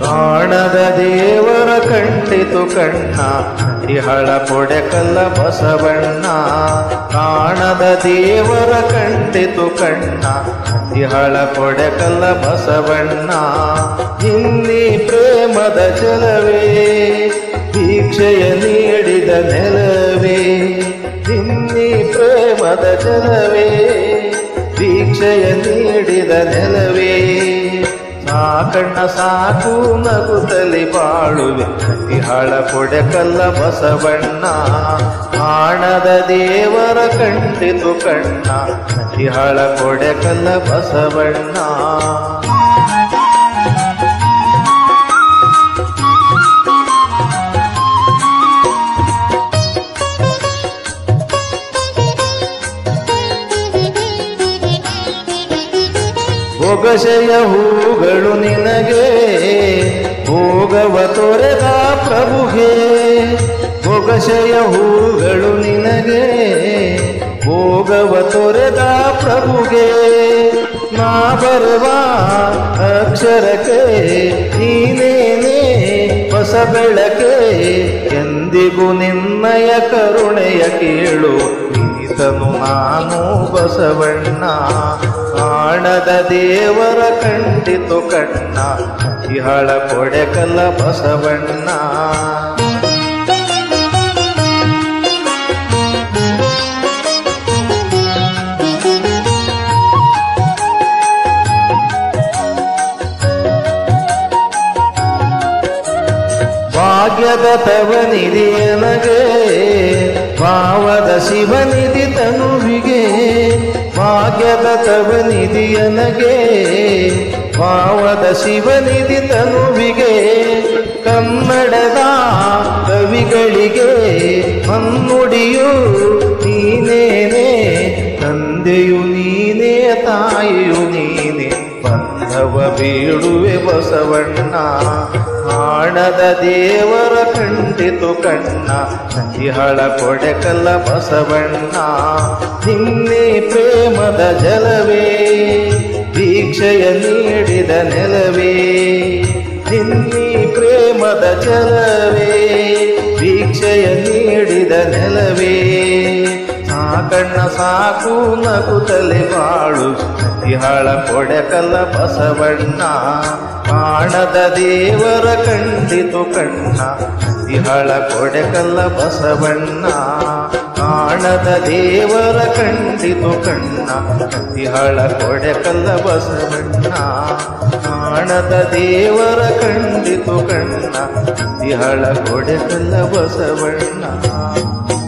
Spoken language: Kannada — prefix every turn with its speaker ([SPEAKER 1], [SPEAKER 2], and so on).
[SPEAKER 1] ಕಾಣದ ದೇವರ ಕಂಡಿತು ಕಣ್ಣ ಇಹಳ ಕೊಡೆಕಲ್ಲ ಬಸವಣ್ಣ ಕಾಣದ ದೇವರ ಕಂಡಿತು ಕಣ್ಣ ಇಹಳ ಕೊಡೆಕಲ್ಲ ಬಸವಣ್ಣ ಇನ್ನಿ ಪ್ರೇಮದ ಜಲವೇ ದೀಕ್ಷೆಯ ನೀಡಿದ ನೆಲವೇ ಇನ್ನಿ ಪ್ರೇಮದ ಜಲವೇ ದೀಕ್ಷೆಯ ನೀಡಿದ ನೆಲವೇ ಸಾಕಣ್ಣ ಸಾಕು ನಗುತ್ತಲಿ ಬಾಳುವೆ ಇಹಳ ಕೊಡೆಕಲ್ಲ ಬಸವಣ್ಣ ಕಾಣದ ದೇವರ ಕಂಡಿತು ಕಣ್ಣ ಇಹಳ ಕೊಡೆಕಲ್ಲ ಬಸವಣ್ಣ ಬೊಗಸೆಯ ಹೂಗಳು ನಿನಗೆ ಭೋಗವ ತೊರೆದ ಪ್ರಭುಗೆ ಬೊಗಸೆಯ ಹೂಗಳು ನಿನಗೆ ಭೋಗವ ತೊರೆದ ಪ್ರಭುಗೆ ನಾ ಬರುವ ಅಕ್ಷರಕ್ಕೆ ನೀನೇನೇ ಹೊಸ ಬೆಳಕೆ ಎಂದಿಗೂ ನಿನ್ನಯ ಕರುಣೆಯ ಕೇಳು ಈತನು ನಾನು ಬಸವಣ್ಣ ಕಾಣದ ದೇವರ ಕಂಡಿತು ಕಣ್ಣ ಇಹಳ ಕೊಡೆಕಲ್ಲ ಬಸವಣ್ಣ ಭಾಗ್ಯದ ತವನಿಧಿಯನಗೆ ಭಾವದ ಶಿವನಿಧಿ ತನುವಿಗೆ ಭಾಗ್ಯದ ತವನಿಧಿಯನಗೆ ಭಾವದ ಶಿವನಿಧಿ ತನುವಿಗೆ ಕನ್ನಡದ ಕವಿಗಳಿಗೆ ಮನ್ನುಡಿಯು ನೀನೇನೆ ತಂದೆಯು ನೀನೇ ತಾಯಿಯು ನೀನೆ ಬಂಧವ ಬೇಡುವೆ ಬಸವಣ್ಣ ಕಾಣದ ದೇವರ ಕಂಡಿತು ಕಣ್ಣ ಇಹಳ ಕೊಡೆಕಲ್ಲ ಬಸವಣ್ಣ ನಿನ್ನೆ ಪ್ರೇಮದ ಜಲವೇ ದೀಕ್ಷೆಯ ನೀಡಿದ ನೆಲವೇ ನಿನ್ನೆ ಪ್ರೇಮದ ಜಲವೇ ದೀಕ್ಷೆಯ ನೀಡಿದ ನೆಲವೇ ಸಾಕಣ್ಣ ಸಾಕು ನಗುತ್ತಲೆ ಬಾಳು ಇಹಳ ಕೊಡೆಕಲ್ಲ ಬಸವಣ್ಣ ಕಾಣದ ದೇವರ ಕಂಡಿತು ಕಣ್ಣ ಇಹಳ ಕೊಡೆಕಲ್ಲ ಬಸವಣ್ಣ ಕಾಣದ ದೇವರ ಕಂಡಿತು ಕಣ್ಣ ಇಹಳ ಕೊಡೆಕಲ್ಲ ಬಸವಣ್ಣ ಕಾಣದ ದೇವರ ಕಂಡಿತು ಕಣ್ಣ ಇಹಳ ಕೊಡೆಕಲ್ಲ ಬಸವಣ್ಣ